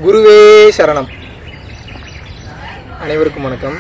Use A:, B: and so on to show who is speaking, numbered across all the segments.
A: குருவே சரணம் அனைவருக்கும் வணக்கம்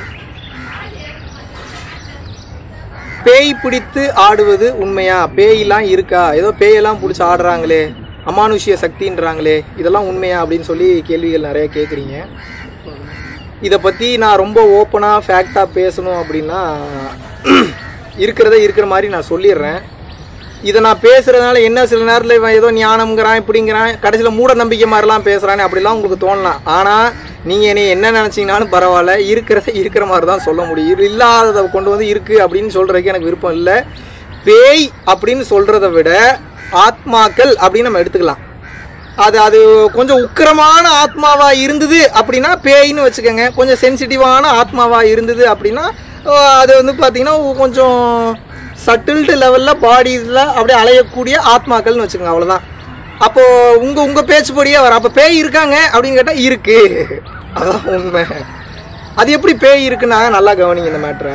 A: பேய் பிடித்து ஆடுவது உண்மையா பேயெல்லாம் இருக்கா ஏதோ பேயெல்லாம் பிடிச்சி ஆடுறாங்களே அமானுஷ்ய சக்தின்றாங்களே இதெல்லாம் உண்மையா அப்படின்னு சொல்லி கேள்விகள் நிறைய கேட்குறீங்க இதை பற்றி நான் ரொம்ப ஓப்பனாக ஃபேக்டாக பேசணும் அப்படின்னா இருக்கிறத இருக்கிற மாதிரி நான் சொல்லிடுறேன் இதை நான் பேசுறதுனால என்ன சில நேரத்தில் இவன் ஏதோ ஞானம்ங்கிறான் இப்படிங்கிறான் கடைசியில் மூட நம்பிக்கை மாதிரிலாம் பேசுகிறானே அப்படிலாம் உங்களுக்கு தோணலாம் ஆனால் நீங்கள் என்னை என்ன நினச்சிங்கனாலும் பரவாயில்ல இருக்கிறத இருக்கிற மாதிரி தான் சொல்ல முடியும் இது இல்லாததை கொண்டு வந்து இருக்குது அப்படின்னு சொல்கிறதுக்கு எனக்கு விருப்பம் இல்லை பேய் அப்படின்னு சொல்கிறத விட ஆத்மாக்கள் அப்படின்னு நம்ம எடுத்துக்கலாம் அது அது கொஞ்சம் உக்கிரமான ஆத்மாவா இருந்தது அப்படின்னா பேய்னு வச்சுக்கோங்க கொஞ்சம் சென்சிட்டிவான ஆத்மாவா இருந்தது அப்படின்னா அஹ், அது வந்து பார்த்தீங்கன்னா கொஞ்சம் சட்டில்டு லெவலில் பாடியில் அப்படியே அலையக்கூடிய ஆத்மாக்கள்னு வச்சுக்கோங்க அவ்வளோதான் அப்போது உங்கள் உங்கள் பேச்சுப்படியே வர அப்போ பேய் இருக்காங்க அப்படின்னு கேட்டால் இருக்கு அதான் உண்மை அது எப்படி பேய் இருக்குன்னா நல்லா கவனிங்க இந்த மேட்ரை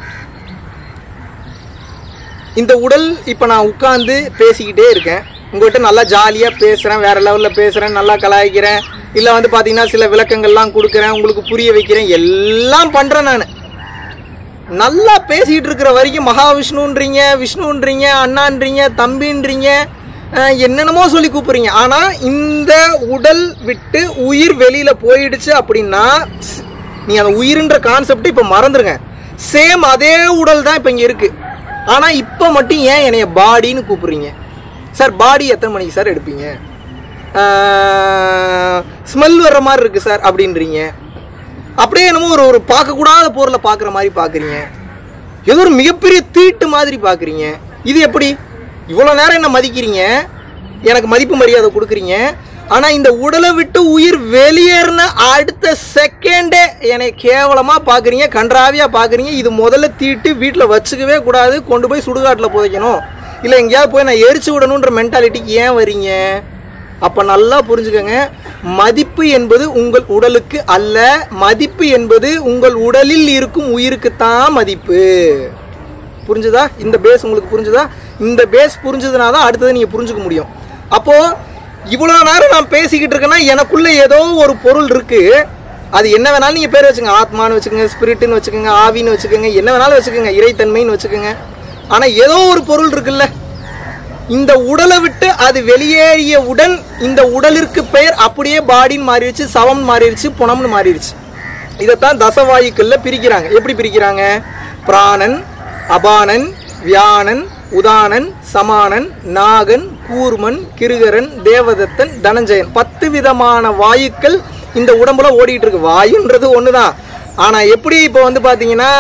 A: இந்த உடல் இப்போ நான் உட்காந்து பேசிக்கிட்டே இருக்கேன் உங்கள்கிட்ட நல்லா ஜாலியாக பேசுகிறேன் வேறு லெவலில் பேசுகிறேன் நல்லா கலாய்க்கிறேன் இல்லை வந்து பார்த்தீங்கன்னா சில விளக்கங்கள்லாம் கொடுக்குறேன் உங்களுக்கு புரிய வைக்கிறேன் எல்லாம் பண்ணுறேன் நான் நல்லா பேசிக்கிட்டு இருக்கிற வரைக்கும் மகாவிஷ்ணுன்றீங்க விஷ்ணுன்றீங்க அண்ணான்றீங்க தம்பின்றீங்க அஹ், என்னென்னமோ சொல்லி கூப்பிடுறீங்க ஆனால் இந்த உடல் விட்டு உயிர் வெளியில் போயிடுச்சு அப்படின்னா ஸ்- நீ அந்த உயிர்ன்ற கான்செப்ட் இப்போ மறந்துருங்க சேம் அதே உடல் தான் இப்போ இங்கே இருக்குது ஆனால் இப்போ மட்டும் ஏன் என்னைய பாடின்னு கூப்பிடுறீங்க சார் பாடி எத்தனை மணிக்கு சார் எடுப்பீங்க ஸ்மெல் வர்ற மாதிரி இருக்குது சார் அப்படின்றீங்க அப்படியே என்னமோ ஒரு ஒரு பார்க்கக்கூடாத பொருளை பார்க்குற மாதிரி பார்க்குறீங்க ஏதோ ஒரு மிகப்பெரிய தீட்டு மாதிரி பார்க்குறீங்க இது எப்படி இவ்வளோ நேரம் என்ன மதிக்கிறீங்க எனக்கு மதிப்பு மரியாதை கொடுக்குறீங்க ஆனால் இந்த உடலை விட்டு உயிர் வெளியேறின அடுத்த செகண்டே என்னை கேவலமாக பார்க்குறீங்க கன்றாவியாக பார்க்குறீங்க இது முதல்ல தீட்டு வீட்டில் வச்சுக்கவே கூடாது கொண்டு போய் சுடுகாட்டில் புதைக்கணும் இல்லை எங்கேயாவது போய் நான் எரிச்சு விடணுன்ற மென்டாலிட்டிக்கு ஏன் வரீங்க அப்போ நல்லா புரிஞ்சுக்கங்க மதிப்பு என்பது உங்கள் உடலுக்கு அல்ல மதிப்பு என்பது உங்கள் உடலில் இருக்கும் உயிருக்குத்தான் மதிப்பு புரிஞ்சுதா இந்த பேஸ் உங்களுக்கு புரிஞ்சுதா இந்த பேஸ் புரிஞ்சதுனா தான் அடுத்தது நீங்கள் புரிஞ்சுக்க முடியும் அப்போது இவ்வளோ நேரம் நான் பேசிக்கிட்டு இருக்கேன்னா எனக்குள்ள ஏதோ ஒரு பொருள் இருக்குது அது என்ன வேணாலும் நீங்கள் பேர் வச்சுங்க ஆத்மான்னு வச்சுக்கோங்க ஸ்பிரிட்டுன்னு வச்சுக்கோங்க ஆவின்னு வச்சுக்கோங்க என்ன வேணாலும் வச்சுக்கோங்க இறைத்தன்மைன்னு வச்சுக்கோங்க ஆனால் ஏதோ ஒரு பொருள் இருக்குல்ல இந்த உடலை விட்டு அது வெளியேறியவுடன் இந்த உடலிற்கு பெயர் அப்படியே பாடின்னு மாறிடுச்சு சவம் மாறிடுச்சு புனம்னு மாறிடுச்சு இதைத்தான் தசவாயுக்கள்ல பிரிக்கிறாங்க எப்படி பிரிக்கிறாங்க பிராணன் அபானன் வியானன் உதானன் சமானன் நாகன் கூர்மன் கிருகரன் தேவதத்தன் தனஞ்சயன் பத்து விதமான வாயுக்கள் இந்த உடம்புல ஓடிட்டு இருக்கு வாயுன்றது ஒண்ணுதான் ஆனா எப்படி இப்போ வந்து பாத்தீங்கன்னா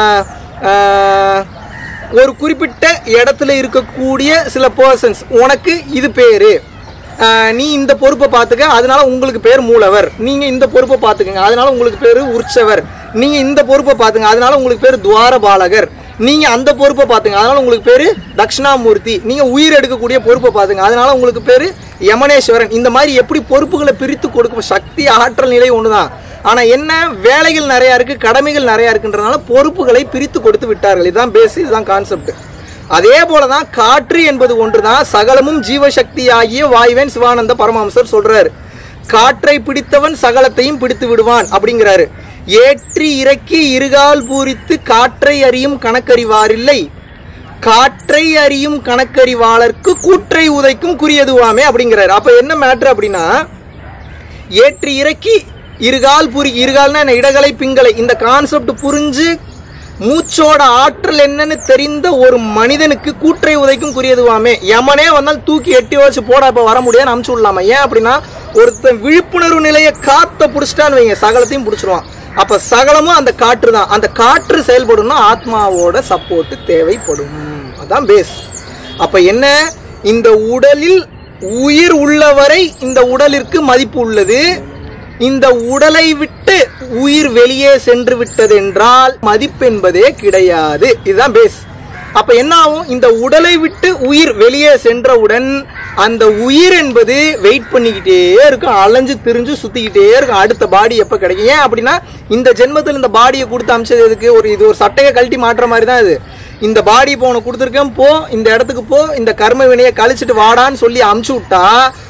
A: ஆஹ், ஒரு குறிப்பிட்ட இடத்துல இருக்கக்கூடிய சில பர்சன்ஸ் உனக்கு இது பேரு ஆஹ் நீ இந்த பொறுப்பை பார்த்துக்க அதனால உங்களுக்கு பேர் மூலவர் நீங்க இந்த பொறுப்பை பார்த்துக்கங்க அதனால உங்களுக்கு பேர் உற்சவர் நீங்க இந்த பொறுப்பை பார்த்துங்க அதனால உங்களுக்கு பேர் துவாரபாலகர் நீங்க அந்த பொறுப்பை பார்த்துங்க அதனால உங்களுக்கு பேரு தட்சிணாமூர்த்தி நீங்க உயிர் எடுக்கக்கூடிய பொறுப்பை பார்த்துங்க அதனால உங்களுக்கு பேரு யமனேஸ்வரன் இந்த மாதிரி எப்படி பொறுப்புகளை பிரித்து கொடுக்கும் சக்தி ஆற்றல் நிலை ஒண்ணுதான் ஆனா என்ன வேலைகள் நிறைய இருக்கு கடமைகள் நிறைய இருக்குன்றதுனால பொறுப்புகளை பிரித்து கொடுத்து விட்டார்கள் இதுதான் பேஸ் இதுதான் கான்செப்ட் அதே போலதான் காற்று என்பது ஒன்றுதான் சகலமும் ஜீவசக்தி ஆகிய வாயுவன் சிவானந்த பரமஹம்சர் சொல்றாரு காற்றை பிடித்தவன் சகலத்தையும் பிடித்து விடுவான் அப்படிங்கிறாரு ஏற்றி இறக்கி இருகால் பூரித்து காற்றை அறியும் கணக்கறிவாரில்லை காற்றை அறியும் கணக்கறிவாளர்க்கு கூற்றை உதைக்கும் குறியதுவாமே அப்படிங்கிறாரு அப்ப என்ன மேட்ரு அப்படின்னா ஏற்றி இறக்கி இருகால் புரி இருகால்னா என்ன இடகலை பிங்களை இந்த கான்செப்ட் புரிஞ்சு மூச்சோட ஆற்றல் என்னன்னு தெரிந்த ஒரு மனிதனுக்கு கூற்றை உதைக்கும் குறியதுவாமே யமனே வந்தால் தூக்கி எட்டி வச்சு போட இப்ப வர முடியாது அமுச்சு விடலாமா ஏன் அப்படின்னா ஒருத்தன் விழிப்புணர்வு நிலையை காத்த பிடிச்சிட்டான்னு வைங்க சகலத்தையும் பிடிச்சிருவான் அப்ப சகலமும் அந்த காற்று தான் அந்த காற்று செயல்படும்னா ஆத்மாவோட சப்போர்ட் தேவைப்படும் அதான் பேஸ் அப்ப என்ன இந்த உடலில் உயிர் உள்ளவரை இந்த உடலிற்கு மதிப்பு உள்ளது இந்த உடலை விட்டு உயிர் வெளியே சென்று விட்டது என்றால் மதிப்பு என்பதே கிடையாது இதுதான் பேஸ் அப்ப என்ன ஆகும் இந்த உடலை விட்டு உயிர் வெளியே சென்றவுடன் அந்த உயிர் என்பது வெயிட் பண்ணிக்கிட்டே இருக்கும் அலைஞ்சு திரிஞ்சு சுத்திக்கிட்டே இருக்கும் அடுத்த பாடி எப்ப கிடைக்கும் ஏன் அப்படின்னா இந்த ஜென்மத்தில் இந்த பாடியை கொடுத்து அமைச்சது எதுக்கு ஒரு இது ஒரு சட்டையை கழட்டி மாட்டுற மாதிரி தான் இது இந்த பாடி இப்போ உனக்கு கொடுத்துருக்கேன் போ இந்த இடத்துக்கு போ இந்த கர்ம வினையை கழிச்சிட்டு வாடான்னு சொல்லி அமுச்சு விட்டா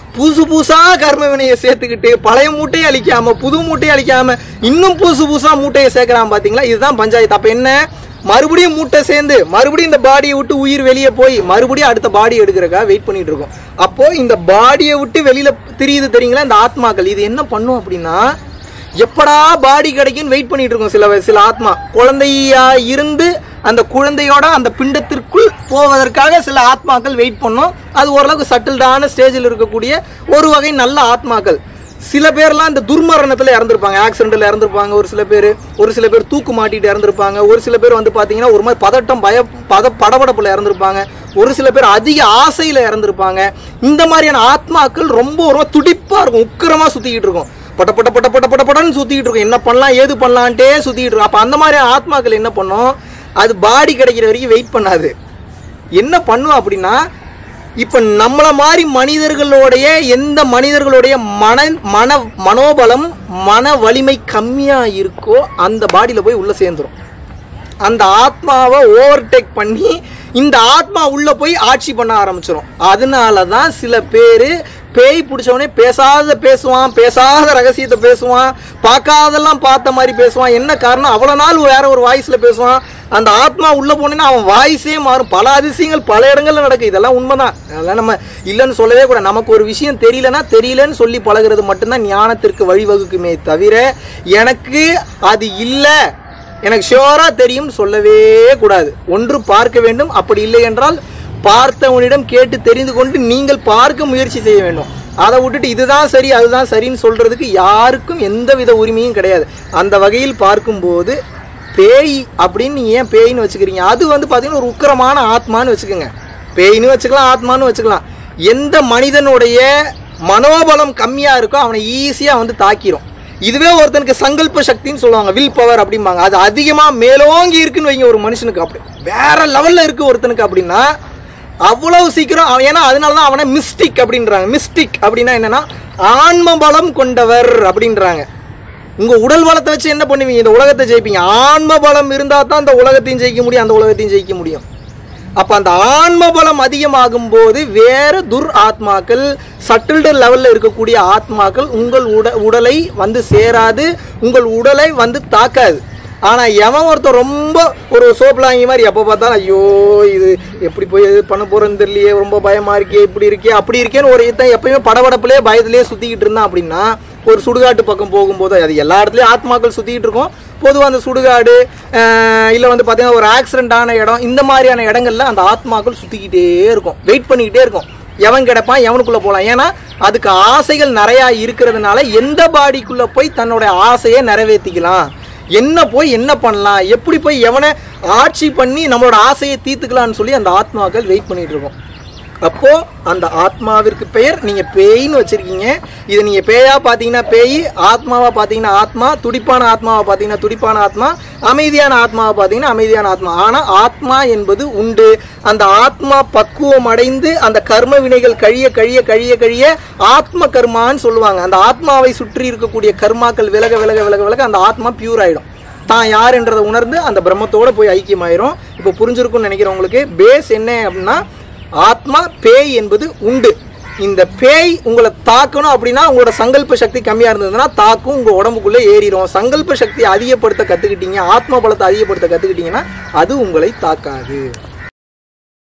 A: புதுசு புதுசா கர்ம வினையை சேர்த்துக்கிட்டு பழைய மூட்டையை அழிக்காம புது மூட்டையை அழிக்காம இன்னும் புதுசு புதுசா மூட்டையை சேர்க்கறான் பாத்தீங்களா இதுதான் பஞ்சாயத்து அப்ப என்ன மறுபடியும் மூட்டை சேர்ந்து மறுபடியும் இந்த பாடியை விட்டு உயிர் வெளியே போய் மறுபடியும் அடுத்த பாடி எடுக்கிறக்கா வெயிட் பண்ணிட்டு இருக்கோம் அப்போ இந்த பாடியை விட்டு வெளியில திரியுது தெரியுங்களா இந்த ஆத்மாக்கள் இது என்ன பண்ணும் அப்படின்னா எப்படா பாடி கிடைக்கும்னு வெயிட் பண்ணிட்டு இருக்கோம் சில சில ஆத்மா குழந்தையா இருந்து அந்த குழந்தையோட அந்த பிண்டத்திற்குள் போவதற்காக சில ஆத்மாக்கள் வெயிட் பண்ணும் அது ஓரளவுக்கு சட்டில்டான ஸ்டேஜில் இருக்கக்கூடிய ஒரு வகை நல்ல ஆத்மாக்கள் சில பேர்லாம் இந்த துர்மரணத்தில் இறந்துருப்பாங்க ஆக்சிடென்ட்ல இறந்துருப்பாங்க ஒரு சில பேர் ஒரு சில பேர் தூக்கு மாட்டிட்டு இறந்துருப்பாங்க ஒரு சில பேர் வந்து பார்த்தீங்கன்னா ஒரு மாதிரி பதட்டம் பய பத படபடப்பில் இறந்துருப்பாங்க ஒரு சில பேர் அதிக ஆசையில் இறந்துருப்பாங்க இந்த மாதிரியான ஆத்மாக்கள் ரொம்ப ரொம்ப துடிப்பாக இருக்கும் உக்கிரமாக சுற்றிக்கிட்டு இருக்கும் பட்ட பட்ட பட்ட பட்ட பட்ட படன்னு சுற்றிக்கிட்டு இருக்கும் என்ன பண்ணலாம் ஏது பண்ணலான்ட்டே சுற்றிக்கிட்டு இருக்கும் அப்போ அந்த மாதிரியான ஆத்மாக்கள் என்ன பண்ணும் அது பாடி கிடைக்கிற வரைக்கும் வெயிட் பண்ணாது என்ன பண்ணும் அப்படின்னா இப்ப நம்மள மாதிரி மனிதர்களுடைய எந்த மனிதர்களுடைய மன மன மனோபலம் மன வலிமை கம்மியா இருக்கோ அந்த பாடியில போய் உள்ள சேர்ந்துரும் அந்த ஆத்மாவை ஓவர்டேக் பண்ணி இந்த ஆத்மா உள்ள போய் ஆட்சி பண்ண ஆரம்பிச்சிடும் அதனால தான் சில பேர் பேய் பிடிச்சவனே பேசாத பேசுவான் பேசாத ரகசியத்தை பேசுவான் பார்க்காதெல்லாம் பார்த்த மாதிரி பேசுவான் என்ன காரணம் அவ்வளோ நாள் வேற ஒரு வாய்ஸில் பேசுவான் அந்த ஆத்மா உள்ள போனேன்னா அவன் வாய்ஸே மாறும் பல அதிசயங்கள் பல இடங்கள்ல நடக்குது இதெல்லாம் உண்மைதான் அதெல்லாம் நம்ம இல்லைன்னு சொல்லவே கூட நமக்கு ஒரு விஷயம் தெரியலன்னா தெரியலன்னு சொல்லி பழகுறது மட்டும்தான் ஞானத்திற்கு வழிவகுக்குமே தவிர எனக்கு அது இல்லை எனக்கு ஷியோரா தெரியும் சொல்லவே கூடாது ஒன்று பார்க்க வேண்டும் அப்படி இல்லை என்றால் பார்த்தவனிடம் கேட்டு தெரிந்து கொண்டு நீங்கள் பார்க்க முயற்சி செய்ய வேண்டும் அதை விட்டுட்டு இதுதான் சரி அதுதான் சரின்னு சொல்றதுக்கு யாருக்கும் எந்தவித உரிமையும் கிடையாது அந்த வகையில் பார்க்கும்போது பேய் அப்படின்னு நீங்க ஏன் பேய்னு வச்சுக்கிறீங்க அது வந்து பார்த்தீங்கன்னா ஒரு உக்கிரமான ஆத்மான்னு வச்சுக்கோங்க பேய்னு வச்சுக்கலாம் ஆத்மான்னு வச்சுக்கலாம் எந்த மனிதனுடைய மனோபலம் கம்மியா இருக்கோ அவனை ஈஸியா வந்து தாக்கிரும் இதுவே ஒருத்தனுக்கு சங்கல்ப சக்தின்னு சொல்லுவாங்க வில் பவர் அப்படிம்பாங்க அது அதிகமா மேலோங்கி இருக்குன்னு வைங்க ஒரு மனுஷனுக்கு அப்படி வேற லெவல்ல இருக்கு ஒருத்தனுக்கு அப்படின்னா அவ்வளவு சீக்கிரம் அவன் ஏன்னா அதனால தான் அவனை மிஸ்டிக் அப்படின்றாங்க மிஸ்டிக் அப்படின்னா என்னன்னா ஆன்ம பலம் கொண்டவர் அப்படின்றாங்க உங்க உடல் பலத்தை வச்சு என்ன பண்ணுவீங்க இந்த உலகத்தை ஜெயிப்பீங்க ஆன்ம பலம் இருந்தா தான் இந்த உலகத்தையும் ஜெயிக்க முடியும் அந்த உலகத்தையும் ஜெயிக்க முடியும் அப்ப அந்த ஆன்ம பலம் அதிகமாகும் போது வேற துர் ஆத்மாக்கள் சட்டில்டு லெவல்ல இருக்கக்கூடிய ஆத்மாக்கள் உங்கள் உட உடலை வந்து சேராது உங்கள் உடலை வந்து தாக்காது ஆனா எவன் ஒருத்தன் ரொம்ப ஒரு சோப்லாங்கி மாதிரி எப்போ பார்த்தாலும் ஐயோ இது எப்படி போய் இது பண்ண போறேன்னு தெரியலையே ரொம்ப பயமா இருக்கே இப்படி இருக்கே அப்படி இருக்கேன்னு ஒரு இதான் எப்பயுமே படபடப்புலேயே பயத்திலேயே சுத்திக்கிட்டு இருந்தான் அப்படின்னா ஒரு சுடுகாட்டு பக்கம் போகும்போது அது எல்லா இடத்துலயும் ஆத்மாக்கள் சுத்திக்கிட்டு இருக்கும் பொதுவாக அந்த சுடுகாடு அஹ் இல்ல வந்து பாத்தீங்கன்னா ஒரு ஆக்சிடென்ட் ஆன இடம் இந்த மாதிரியான இடங்கள்ல அந்த ஆத்மாக்கள் சுத்திக்கிட்டே இருக்கும் வெயிட் பண்ணிக்கிட்டே இருக்கும் எவன் கிடப்பான் எவனுக்குள்ள போலாம் ஏன்னா அதுக்கு ஆசைகள் நிறைய இருக்கிறதுனால எந்த பாடிக்குள்ள போய் தன்னோட ஆசையை நிறைவேற்றிக்கலாம் என்ன போய் என்ன பண்ணலாம் எப்படி போய் எவனை ஆட்சி பண்ணி நம்மளோட ஆசையை தீர்த்துக்கலாம்னு சொல்லி அந்த ஆத்மாக்கள் வெயிட் பண்ணிட்டு இருக்கும் அப்போ அந்த ஆத்மாவிற்கு பெயர் நீங்க பேய்னு வச்சிருக்கீங்க இதை நீங்க பேயா பாத்தீங்கன்னா பேய் ஆத்மாவா பாத்தீங்கன்னா ஆத்மா துடிப்பான ஆத்மாவை பாத்தீங்கன்னா துடிப்பான ஆத்மா அமைதியான ஆத்மாவை பாத்தீங்கன்னா அமைதியான ஆத்மா ஆனா ஆத்மா என்பது உண்டு அந்த ஆத்மா பக்குவம் அடைந்து அந்த கர்ம வினைகள் கழிய கழிய கழிய கழிய ஆத்ம கர்மான்னு சொல்லுவாங்க அந்த ஆத்மாவை சுற்றி இருக்கக்கூடிய கர்மாக்கள் விலக விலக விலக விலக அந்த ஆத்மா பியூர் ஆயிடும் தான் யார் என்றதை உணர்ந்து அந்த பிரம்மத்தோட போய் ஐக்கியமாயிரும் இப்போ புரிஞ்சிருக்கும்னு நினைக்கிறேன் உங்களுக்கு பேஸ் என்ன அப்படின்னா ஆத்மா பேய் என்பது உண்டு இந்த பேய் உங்களை தாக்கணும் அப்படின்னா உங்களோட சங்கல்ப சக்தி கம்மியா இருந்ததுன்னா தாக்கும் உங்க உடம்புக்குள்ள ஏறிடும் சங்கல்ப சக்தியை அதிகப்படுத்த கத்துக்கிட்டீங்க ஆத்ம பலத்தை அதிகப்படுத்த கத்துக்கிட்டீங்கன்னா அது உங்களை தாக்காது